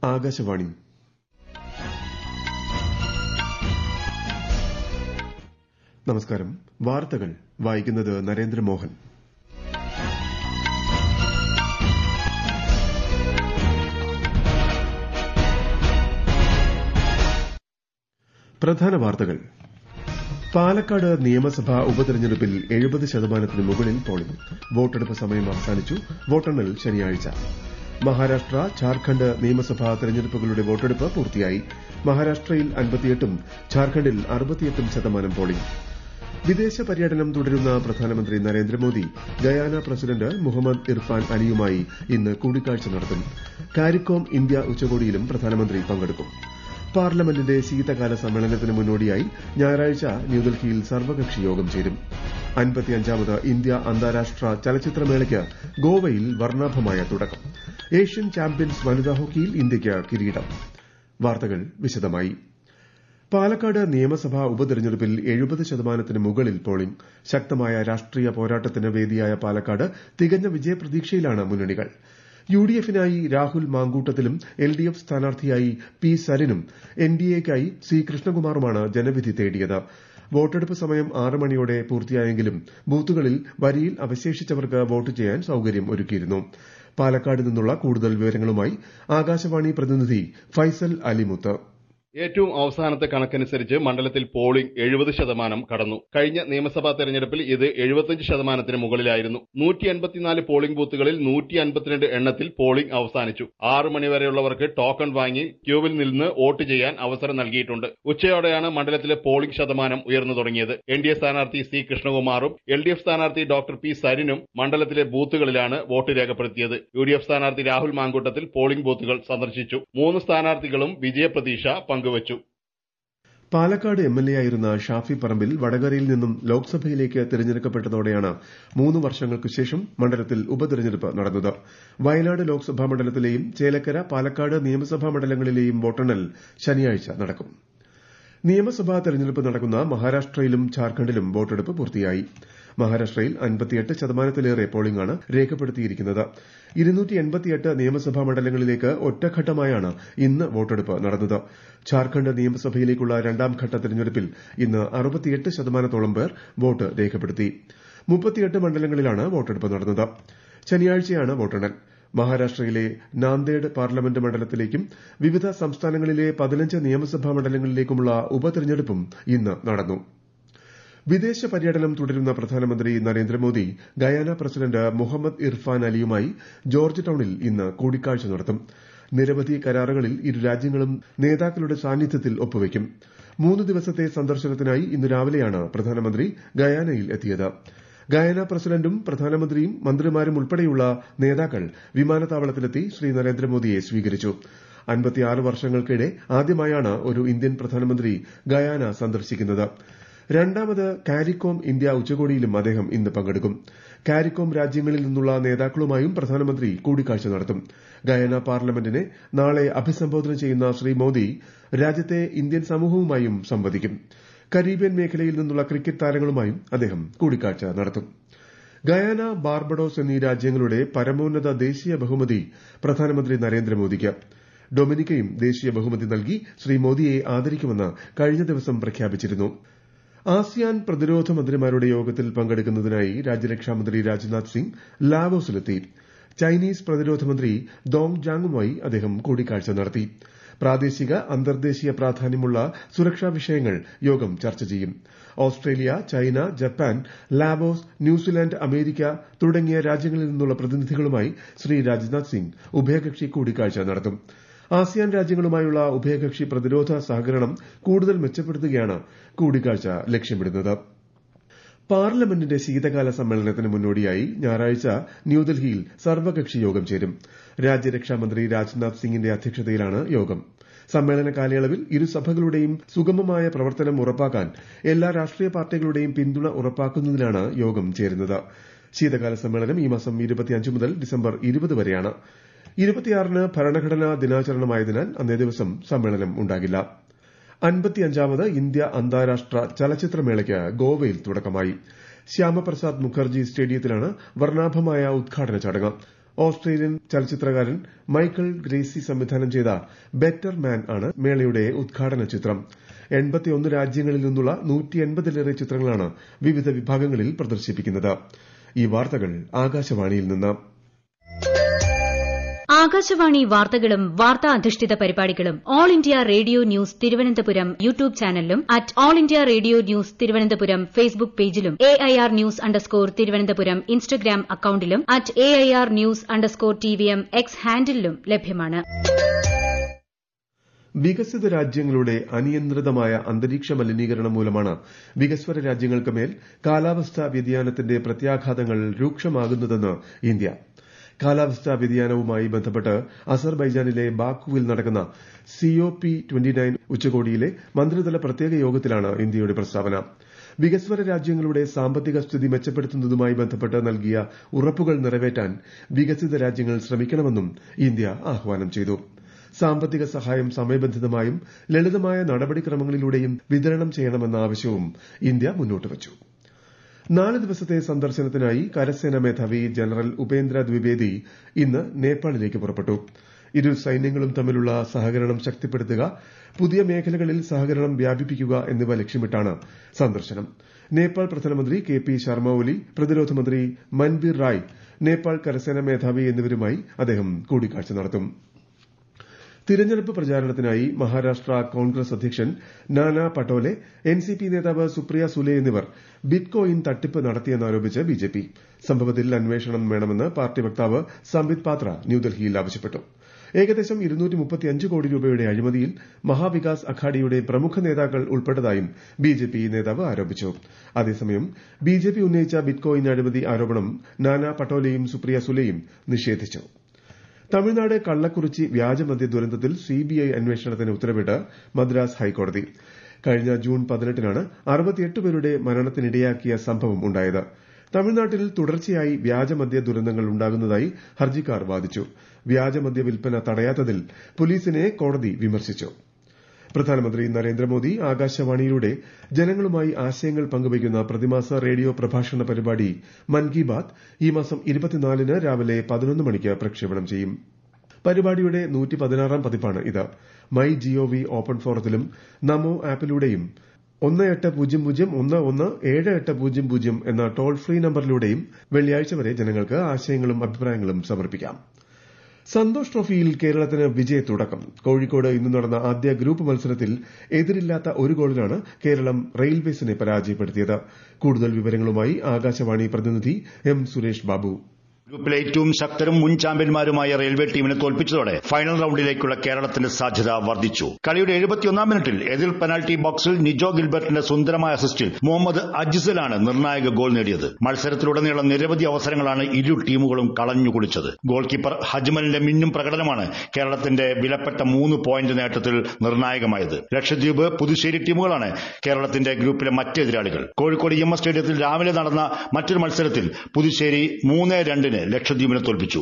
ആകാശവാണി നമസ്കാരം വാർത്തകൾ വായിക്കുന്നത് നരേന്ദ്രമോഹൻ പ്രധാന വാർത്തകൾ പാലക്കാട് നിയമസഭാ ഉപതെരഞ്ഞെടുപ്പിൽ എഴുപത് ശതമാനത്തിന് മുകളിൽ പോളിംഗ് വോട്ടെടുപ്പ് സമയം അവസാനിച്ചു വോട്ടെണ്ണൽ ശനിയാഴ്ച മഹാരാഷ്ട്ര ഝാർഖണ്ഡ് നിയമസഭാ തെരഞ്ഞെടുപ്പുകളുടെ വോട്ടെടുപ്പ് പൂർത്തിയായി മഹാരാഷ്ട്രയിൽ അൻപത്തിയെട്ടും ഝാർഖണ്ഡിൽ അറുപത്തിയെട്ടും ശതമാനം പോളിംഗ് വിദേശ പര്യടനം തുടരുന്ന പ്രധാനമന്ത്രി നരേന്ദ്രമോദി ഗയാന പ്രസിഡന്റ് മുഹമ്മദ് ഇർഫാൻ അലിയുമായി ഇന്ന് കൂടിക്കാഴ്ച നടത്തും കാരിക്കോം ഇന്ത്യ ഉച്ചകോടിയിലും പ്രധാനമന്ത്രി പങ്കെടുക്കും പാർലമെന്റിന്റെ ശീതകാല സമ്മേളനത്തിന് മുന്നോടിയായി ഞായറാഴ്ച ന്യൂഡൽഹിയിൽ സർവകക്ഷി യോഗം ചേരും അൻപത്തിയഞ്ചാമത് ഇന്ത്യ അന്താരാഷ്ട്ര ചലച്ചിത്രമേളയ്ക്ക് ഗോവയിൽ വർണ്ണാഭമായ തുടക്കം ഏഷ്യൻ ചാമ്പ്യൻസ് വനിതാ ഹോക്കിയിൽ ഇന്ത്യയ്ക്ക് കിരീടം വാർത്തകൾ വിശദമായി പാലക്കാട് നിയമസഭാ ഉപതെരഞ്ഞെടുപ്പിൽ എഴുപത് ശതമാനത്തിന് മുകളിൽ പോളിംഗ് ശക്തമായ രാഷ്ട്രീയ പോരാട്ടത്തിന് വേദിയായ പാലക്കാട് തികഞ്ഞ വിജയപ്രതീക്ഷയിലാണ് മുന്നണികൾ യുഡിഎഫിനായി രാഹുൽ മാങ്കൂട്ടത്തിലും എൽഡിഎഫ് സ്ഥാനാർത്ഥിയായി പി സരിനും എൻഡിഎയ്ക്കായി സി കൃഷ്ണകുമാറുമാണ് ജനവിധി തേടിയത് വോട്ടെടുപ്പ് സമയം ആറ് മണിയോടെ പൂർത്തിയായെങ്കിലും ബൂത്തുകളിൽ വരിയിൽ അവശേഷിച്ചവർക്ക് വോട്ട് ചെയ്യാൻ സൌകര്യം ഒരുക്കിയിരുന്നു പാലക്കാട് നിന്നുള്ള കൂടുതൽ വിവരങ്ങളുമായി ആകാശവാണി പ്രതിനിധി ഫൈസൽ അലിമുത്ത് ഏറ്റവും അവസാനത്തെ കണക്കനുസരിച്ച് മണ്ഡലത്തിൽ പോളിംഗ് എഴുപത് ശതമാനം കടന്നു കഴിഞ്ഞ നിയമസഭാ തെരഞ്ഞെടുപ്പിൽ ഇത് എഴുപത്തിയഞ്ച് ശതമാനത്തിന് മുകളിലായിരുന്നു നൂറ്റി അൻപത്തിനാല് പോളിംഗ് ബൂത്തുകളിൽ നൂറ്റി അൻപത്തിരണ്ട് എണ്ണത്തിൽ പോളിംഗ് അവസാനിച്ചു ആറ് മണിവരെയുള്ളവർക്ക് ടോക്കൺ വാങ്ങി ക്യൂവിൽ നിന്ന് വോട്ട് ചെയ്യാൻ അവസരം നൽകിയിട്ടുണ്ട് ഉച്ചയോടെയാണ് മണ്ഡലത്തിലെ പോളിംഗ് ശതമാനം ഉയർന്നു തുടങ്ങിയത് എൻ ഡി എ സ്ഥാനാർത്ഥി സി കൃഷ്ണകുമാറും എൽ ഡി എഫ് സ്ഥാനാർത്ഥി ഡോക്ടർ പി സരിനും മണ്ഡലത്തിലെ ബൂത്തുകളിലാണ് വോട്ട് രേഖപ്പെടുത്തിയത് യു ഡി എഫ് സ്ഥാനാർത്ഥി രാഹുൽ മാങ്കൂട്ടത്തിൽ പോളിംഗ് ബൂത്തുകൾ സന്ദർശിച്ചു മൂന്ന് സ്ഥാനാർത്ഥികളും വിജയപ്രതീക്ഷ പങ്കു പങ്കുവച്ചു പാലക്കാട് എംഎൽഎ ആയിരുന്ന ഷാഫി പറമ്പിൽ വടകരയിൽ നിന്നും ലോക്സഭയിലേക്ക് തിരഞ്ഞെടുക്കപ്പെട്ടതോടെയാണ് മൂന്ന് വർഷങ്ങൾക്കു ശേഷം മണ്ഡലത്തിൽ ഉപതെരഞ്ഞെടുപ്പ് നടന്നത് വയനാട് ലോക്സഭാ മണ്ഡലത്തിലെയും ചേലക്കര പാലക്കാട് നിയമസഭാ മണ്ഡലങ്ങളിലെയും വോട്ടെണ്ണൽ ശനിയാഴ്ച നടക്കും നിയമസഭാ തെരഞ്ഞെടുപ്പ് നടക്കുന്ന മഹാരാഷ്ട്രയിലും ഝാർഖണ്ഡിലും വോട്ടെടുപ്പ് പൂർത്തിയായി മഹാരാഷ്ട്രയിൽ അൻപത്തിയെട്ട് ശതമാനത്തിലേറെ പോളിംഗാണ് രേഖപ്പെടുത്തിയിരിക്കുന്നത് നിയമസഭാ മണ്ഡലങ്ങളിലേക്ക് ഒറ്റഘട്ടമായാണ് ഇന്ന് വോട്ടെടുപ്പ് നടന്നത് ഝാർഖണ്ഡ് നിയമസഭയിലേക്കുള്ള രണ്ടാംഘട്ട തെരഞ്ഞെടുപ്പിൽ ഇന്ന് അറുപത്തിയെട്ട് ശതമാനത്തോളം പേർ വോട്ട് രേഖപ്പെടുത്തി മുപ്പത്തിയെട്ട് മണ്ഡലങ്ങളിലാണ് വോട്ടെടുപ്പ് നടന്നത് ശനിയാഴ്ചയാണ് വോട്ടെണ്ണൽ മഹാരാഷ്ട്രയിലെ നാന്ദേഡ് പാർലമെന്റ് മണ്ഡലത്തിലേക്കും വിവിധ സംസ്ഥാനങ്ങളിലെ പതിനഞ്ച് നിയമസഭാ മണ്ഡലങ്ങളിലേക്കുമുള്ള ഉപതെരഞ്ഞെടുപ്പും ഇന്ന് നടന്നു വിദേശ പര്യടനം തുടരുന്ന പ്രധാനമന്ത്രി Narendra Modi Guyana president Muhammad Irfan അലിയുമായി George ടൌണിൽ ഇന്ന് കൂടിക്കാഴ്ച നടത്തും നിരവധി കരാറുകളിൽ ഇരു രാജ്യങ്ങളും നേതാക്കളുടെ സാന്നിധ്യത്തിൽ ഒപ്പുവയ്ക്കും മൂന്ന് ദിവസത്തെ സന്ദർശനത്തിനായി ഇന്ന് രാവിലെയാണ് പ്രധാനമന്ത്രി ഗയാനയിൽ എത്തിയത് ഗയാന പ്രസിഡന്റും പ്രധാനമന്ത്രിയും മന്ത്രിമാരും ഉൾപ്പെടെയുള്ള നേതാക്കൾ വിമാനത്താവളത്തിലെത്തി ശ്രീ നരേന്ദ്രമോദിയെ സ്വീകരിച്ചു അൻപത്തിയാറ് വർഷങ്ങൾക്കിടെ ആദ്യമായാണ് ഒരു ഇന്ത്യൻ പ്രധാനമന്ത്രി ഗയാന സന്ദർശിക്കുന്നത് രണ്ടാമത് കാരിക്കോം ഇന്ത്യ ഉച്ചകോടിയിലും അദ്ദേഹം ഇന്ന് പങ്കെടുക്കും കാരിക്കോം രാജ്യങ്ങളിൽ നിന്നുള്ള നേതാക്കളുമായും പ്രധാനമന്ത്രി കൂടിക്കാഴ്ച നടത്തും ഗയാന പാർലമെന്റിനെ നാളെ അഭിസംബോധന ചെയ്യുന്ന ശ്രീ മോദി രാജ്യത്തെ ഇന്ത്യൻ സമൂഹവുമായും സംവദിക്കും കരീബിയൻ മേഖലയിൽ നിന്നുള്ള ക്രിക്കറ്റ് താരങ്ങളുമായും അദ്ദേഹം കൂടിക്കാഴ്ച നടത്തും ഗയാന ബാർബഡോസ് എന്നീ രാജ്യങ്ങളുടെ പരമോന്നത ദേശീയ ബഹുമതി പ്രധാനമന്ത്രി നരേന്ദ്രമോദിക്ക് ഡൊമിനിക്കയും ദേശീയ ബഹുമതി നൽകി ശ്രീ മോദിയെ ആദരിക്കുമെന്ന് കഴിഞ്ഞ ദിവസം പ്രഖ്യാപിച്ചിരുന്നു ആസിയാൻ പ്രതിരോധ മന്ത്രിമാരുടെ യോഗത്തിൽ പങ്കെടുക്കുന്നതിനായി രാജ്യരക്ഷാമന്ത്രി രാജ്നാഥ് സിംഗ് ലാവോസിലെത്തി ചൈനീസ് പ്രതിരോധ മന്ത്രി ദോങ് ജാങ്ങുമായി അദ്ദേഹം കൂടിക്കാഴ്ച നടത്തി പ്രാദേശിക അന്തർദേശീയ പ്രാധാന്യമുള്ള സുരക്ഷാ വിഷയങ്ങൾ യോഗം ചർച്ച ചെയ്യും Australia China Japan Laos New Zealand America തുടങ്ങിയ രാജ്യങ്ങളിൽ നിന്നുള്ള പ്രതിനിധികളുമായി ശ്രീ രാജ്നാഥ് സിംഗ് ഉഭയകക്ഷി കൂടിക്കാഴ്ച നടത്തും ആസിയാൻ രാജ്യങ്ങളുമായുള്ള ഉഭയകക്ഷി പ്രതിരോധ സഹകരണം കൂടുതൽ മെച്ചപ്പെടുത്തുകയാണ് കൂടിക്കാഴ്ച ലക്ഷ്യമിടുന്നത് പാർലമെന്റിന്റെ ശീതകാല സമ്മേളനത്തിന് മുന്നോടിയായി ഞായറാഴ്ച ന്യൂഡൽഹിയിൽ സർവകക്ഷി യോഗം ചേരും രാജ്യരക്ഷാമന്ത്രി രാജ്നാഥ് സിംഗിന്റെ അധ്യക്ഷതയിലാണ് യോഗം സമ്മേളന കാലയളവിൽ ഇരുസഭകളുടെയും സുഗമമായ പ്രവർത്തനം ഉറപ്പാക്കാൻ എല്ലാ രാഷ്ട്രീയ പാർട്ടികളുടെയും പിന്തുണ ഉറപ്പാക്കുന്നതിനാണ് യോഗം ചേരുന്നത് ശീതകാല സമ്മേളനം ഈ മാസം മുതൽ ഡിസംബർ വരെയാണ് ഇരുപത്തിയാറിന് ഭരണഘടനാ ദിനാചരണമായതിനാൽ അന്നേ ദിവസം സമ്മേളനം ഉണ്ടാകില്ല അൻപത്തിയഞ്ചാമത് ഇന്ത്യ അന്താരാഷ്ട്ര ചലച്ചിത്രമേളയ്ക്ക് ഗോവയിൽ തുടക്കമായി ശ്യാമപ്രസാദ് മുഖർജി സ്റ്റേഡിയത്തിലാണ് വർണ്ണാഭമായ ഉദ്ഘാടന ചടങ്ങ് ഓസ്ട്രേലിയൻ ചലച്ചിത്രകാരൻ മൈക്കിൾ ഗ്രേസി സംവിധാനം ചെയ്ത ബെറ്റർ മാൻ ആണ് മേളയുടെ ഉദ്ഘാടന ചിത്രം എൺപത്തിയൊന്ന് രാജ്യങ്ങളിൽ നിന്നുള്ള നൂറ്റി എൺപതിലേറെ ചിത്രങ്ങളാണ് വിവിധ വിഭാഗങ്ങളിൽ പ്രദർശിപ്പിക്കുന്നത് ഈ വാർത്തകൾ ആകാശവാണിയിൽ നിന്ന് ആകാശവാണി വാർത്തകളും വാർത്താ അധിഷ്ഠിത പരിപാടികളും All India Radio news Thiruvananthapuram YouTube ചാനലിലും at All India Radio news Thiruvananthapuram Facebook പേജിലും A I R news underscore Thiruvananthapuram Instagram അക്കൌണ്ടിലും at A I R news underscore T V M X ഹാൻഡിലും ലഭ്യമാണ് വികസിത രാജ്യങ്ങളുടെ അനിയന്ത്രിതമായ അന്തരീക്ഷ മലിനീകരണം മൂലമാണ് വികസ്വര രാജ്യങ്ങൾക്ക് മേൽ കാലാവസ്ഥാ വ്യതിയാനത്തിന്റെ പ്രത്യാഘാതങ്ങൾ രൂക്ഷമാകുന്നതെന്ന് ഇന്ത്യ കാലാവസ്ഥാ വ്യതിയാനവുമായി ബന്ധപ്പെട്ട് അസർബൈജാനിലെ ബാക്കുവിൽ നടക്കുന്ന സിഒപി ഉച്ചകോടിയിലെ മന്ത്രിതല പ്രത്യേക യോഗത്തിലാണ് ഇന്ത്യയുടെ പ്രസ്താവന വികസ്വര രാജ്യങ്ങളുടെ സാമ്പത്തിക സ്ഥിതി മെച്ചപ്പെടുത്തുന്നതുമായി ബന്ധപ്പെട്ട് നൽകിയ ഉറപ്പുകൾ നിറവേറ്റാൻ വികസിത രാജ്യങ്ങൾ ശ്രമിക്കണമെന്നും ഇന്ത്യ ആഹ്വാനം ചെയ്തു സാമ്പത്തിക സഹായം സമയബന്ധിതമായും ലളിതമായ നടപടിക്രമങ്ങളിലൂടെയും വിതരണം ചെയ്യണമെന്ന ആവശ്യവും ഇന്ത്യ മുന്നോട്ട് വച്ചു നാല് ദിവസത്തെ സന്ദർശനത്തിനായി കരസേനാ മേധാവി ജനറൽ ഉപേന്ദ്ര ദ്വിവേദി ഇന്ന് നേപ്പാളിലേക്ക് പുറപ്പെട്ടു ഇരു സൈന്യങ്ങളും തമ്മിലുള്ള സഹകരണം ശക്തിപ്പെടുത്തുക പുതിയ മേഖലകളിൽ സഹകരണം വ്യാപിപ്പിക്കുക എന്നിവ ലക്ഷ്യമിട്ടാണ് സന്ദർശനം നേപ്പാൾ പ്രധാനമന്ത്രി കെ പി ശർമ്മ ഒലി പ്രതിരോധ മന്ത്രി മൻബീർ റായ് നേപ്പാൾ കരസേനാ മേധാവി എന്നിവരുമായി അദ്ദേഹം കൂടിക്കാഴ്ച നടത്തും തിരഞ്ഞെടുപ്പ് പ്രചാരണത്തിനായി മഹാരാഷ്ട്ര കോൺഗ്രസ് അധ്യക്ഷൻ നാനാ പട്ടോലെ എൻസിപി നേതാവ് സുപ്രിയ സുലെ എന്നിവർ ബിറ്റ്കോയിൻ തട്ടിപ്പ് നടത്തിയെന്നാരോപിച്ച് ബിജെപി സംഭവത്തിൽ അന്വേഷണം വേണമെന്ന് പാർട്ടി വക്താവ് സംബിത് പാത്ര ന്യൂഡൽഹിയിൽ ആവശ്യപ്പെട്ടു ഏകദേശം കോടി രൂപയുടെ അഴിമതിയിൽ മഹാവികാസ് അഘാഡിയുടെ പ്രമുഖ നേതാക്കൾ ഉൾപ്പെട്ടതായും ബിജെപി നേതാവ് ആരോപിച്ചു അതേസമയം ബിജെപി ഉന്നയിച്ച ബിറ്റ്കോയിൻ അഴിമതി ആരോപണം നാനാ പട്ടോലെയും സുപ്രിയ സുലെയും നിഷേധിച്ചു തമിഴ്നാട് കള്ളക്കുറിച്ചി വ്യാജമദ്യ ദുരന്തത്തിൽ സിബിഐ അന്വേഷണത്തിന് ഉത്തരവിട്ട് മദ്രാസ് ഹൈക്കോടതി കഴിഞ്ഞ ജൂൺ പതിനെട്ടിനാണ് അറുപത്തിയെട്ട് പേരുടെ മരണത്തിനിടയാക്കിയ സംഭവം ഉണ്ടായത് തമിഴ്നാട്ടിൽ തുടർച്ചയായി വ്യാജമദ്യ ദുരന്തങ്ങൾ ഉണ്ടാകുന്നതായി ഹർജിക്കാർ വാദിച്ചു വ്യാജമദ്യ വിൽപ്പന തടയാത്തതിൽ പോലീസിനെ കോടതി വിമർശിച്ചു പ്രധാനമന്ത്രി നരേന്ദ്രമോദി ആകാശവാണിയിലൂടെ ജനങ്ങളുമായി ആശയങ്ങൾ പങ്കുവയ്ക്കുന്ന പ്രതിമാസ റേഡിയോ പ്രഭാഷണ പരിപാടി മൻ കി ബാത് ഈ മാസം ഇരുപത്തിനാലിന് രാവിലെ പതിനൊന്ന് മണിക്ക് പ്രക്ഷേപണം ചെയ്യും പരിപാടിയുടെ നൂറ്റി പതിനാറാം പതിപ്പാണ് ഇത് മൈ ജിഒവി ഓപ്പൺ ഫോറത്തിലും നമോ ആപ്പിലൂടെയും ഒന്ന് എട്ട് പൂജ്യം പൂജ്യം ഒന്ന് ഒന്ന് ഏഴ് എട്ട് പൂജ്യം പൂജ്യം എന്ന ടോൾ ഫ്രീ നമ്പറിലൂടെയും വെള്ളിയാഴ്ച വരെ ജനങ്ങൾക്ക് ആശയങ്ങളും അഭിപ്രായങ്ങളും സമർപ്പിക്കാം സന്തോഷ് ട്രോഫിയിൽ കേരളത്തിന് വിജയത്തുടക്കം കോഴിക്കോട് ഇന്ന് നടന്ന ആദ്യ ഗ്രൂപ്പ് മത്സരത്തിൽ എതിരില്ലാത്ത ഒരു ഗോളിനാണ് കേരളം റെയിൽവേസിനെ പരാജയപ്പെടുത്തിയത് കൂടുതൽ വിവരങ്ങളുമായി ആകാശവാണി പ്രതിനിധി എം സുരേഷ് ബാബു ഗ്രൂപ്പിലെ ഏറ്റവും ശക്തരും മുൻ ചാമ്പ്യന്മാരുമായ റെയിൽവേ ടീമിനെ തോൽപ്പിച്ചതോടെ ഫൈനൽ റൌണ്ടിലേക്കുള്ള കേരളത്തിന്റെ സാധ്യത വർദ്ധിച്ചു കളിയുടെ എഴുപത്തിയൊന്നാം മിനിറ്റിൽ എതിർ പെനാൽറ്റി ബോക്സിൽ നിജോ ഗിൽബർട്ടിന്റെ സുന്ദരമായ അസിസ്റ്റിൽ മുഹമ്മദ് അജിസലാണ് നിർണായക ഗോൾ നേടിയത് മത്സരത്തിലുടനീളം നിരവധി അവസരങ്ങളാണ് ഇരു ടീമുകളും കളഞ്ഞു കുളിച്ചത് ഗോൾ കീപ്പർ ഹജ്മലിന്റെ മിന്നും പ്രകടനമാണ് കേരളത്തിന്റെ വിലപ്പെട്ട മൂന്ന് പോയിന്റ് നേട്ടത്തിൽ നിർണായകമായത് ലക്ഷദ്വീപ് പുതുശ്ശേരി ടീമുകളാണ് കേരളത്തിന്റെ ഗ്രൂപ്പിലെ മറ്റ് എതിരാളികൾ കോഴിക്കോട് ഇ എം എസ് സ്റ്റേഡിയത്തിൽ രാവിലെ നടന്ന മറ്റൊരു മത്സരത്തിൽ പുതുശ്ശേരി മൂന്ന് രണ്ടിന് ലക്ഷദ്വീപിനെ തോൽപ്പിച്ചു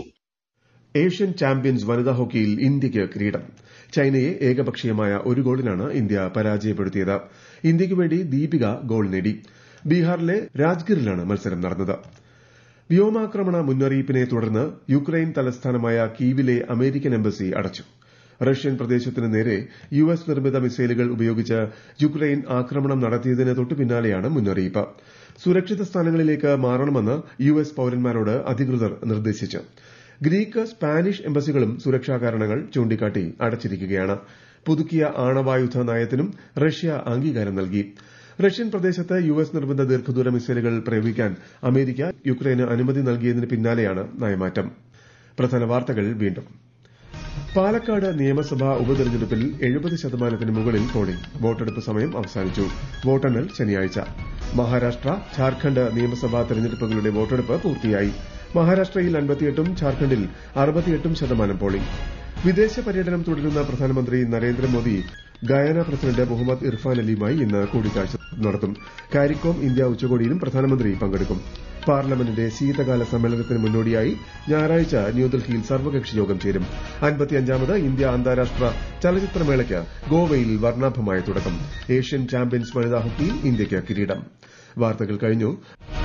ഏഷ്യൻ ചാമ്പ്യൻസ് വനിതാ ഹോക്കിയിൽ ഇന്ത്യയ്ക്ക് കിരീടം ചൈനയെ ഏകപക്ഷീയമായ ഒരു ഗോളിനാണ് ഇന്ത്യ പരാജയപ്പെടുത്തിയത് ഇന്ത്യയ്ക്ക് വേണ്ടി ദീപിക ഗോൾ നേടി ബീഹാറിലെ രാജ്ഗിറിലാണ് മത്സരം നടന്നത് വ്യോമാക്രമണ മുന്നറിയിപ്പിനെ തുടർന്ന് യുക്രൈൻ തലസ്ഥാനമായ കീവിലെ അമേരിക്കൻ എംബസി അടച്ചു റഷ്യൻ പ്രദേശത്തിന് നേരെ യു എസ് നിർമ്മിത മിസൈലുകൾ ഉപയോഗിച്ച് യുക്രൈൻ ആക്രമണം നടത്തിയതിന് തൊട്ടു പിന്നാലെയാണ് മുന്നറിയിപ്പ് സുരക്ഷിത സ്ഥാനങ്ങളിലേക്ക് മാറണമെന്ന് യു എസ് പൌരന്മാരോട് അധികൃതർ നിർദ്ദേശിച്ചു ഗ്രീക്ക് സ്പാനിഷ് എംബസികളും സുരക്ഷാ കാരണങ്ങൾ ചൂണ്ടിക്കാട്ടി അടച്ചിരിക്കുകയാണ് പുതുക്കിയ ആണവായുധ നയത്തിനും റഷ്യ അംഗീകാരം നൽകി റഷ്യൻ പ്രദേശത്ത് യു എസ് നിർമ്മിത ദീർഘദൂര മിസൈലുകൾ പ്രയോഗിക്കാൻ അമേരിക്ക യുക്രൈന് അനുമതി നൽകിയതിന് പിന്നാലെയാണ് നയമാറ്റം പ്രധാന വാർത്തകൾ വീണ്ടും പാലക്കാട് നിയമസഭാ ഉപതെരഞ്ഞെടുപ്പിൽ എഴുപത് ശതമാനത്തിന് മുകളിൽ പോളിംഗ് വോട്ടെടുപ്പ് സമയം അവസാനിച്ചു വോട്ടെണ്ണൽ ശനിയാഴ്ച മഹാരാഷ്ട്ര ഝാർഖണ്ഡ് നിയമസഭാ തെരഞ്ഞെടുപ്പുകളുടെ വോട്ടെടുപ്പ് പൂർത്തിയായി മഹാരാഷ്ട്രയിൽ അൻപത്തിയെട്ടും ഝാർഖണ്ഡിൽ അറുപത്തിയെട്ടും ശതമാനം പോളിംഗ് വിദേശ പര്യടനം തുടരുന്ന പ്രധാനമന്ത്രി നരേന്ദ്രമോദി ഗയാന പ്രസിഡന്റ് മുഹമ്മദ് ഇർഫാൻ അലിയുമായി ഇന്ന് കൂടിക്കാഴ്ച നടത്തും കാരിക്കോം ഇന്ത്യ ഉച്ചകോടിയിലും പ്രധാനമന്ത്രി പങ്കെടുക്കും പാർലമെന്റിന്റെ ശീതകാല സമ്മേളനത്തിന് മുന്നോടിയായി ഞായറാഴ്ച ന്യൂഡൽഹിയിൽ സർവകക്ഷി യോഗം ചേരും അൻപത്തിയഞ്ചാമത് ഇന്ത്യ അന്താരാഷ്ട്ര ചലച്ചിത്രമേളയ്ക്ക് ഗോവയിൽ വർണ്ണാഭമായ തുടക്കം ഏഷ്യൻ ചാമ്പ്യൻസ് വനിതാ ഹോക്കിയിൽ ഇന്ത്യയ്ക്ക് കിരീടം വാർത്തകൾ കഴിഞ്ഞു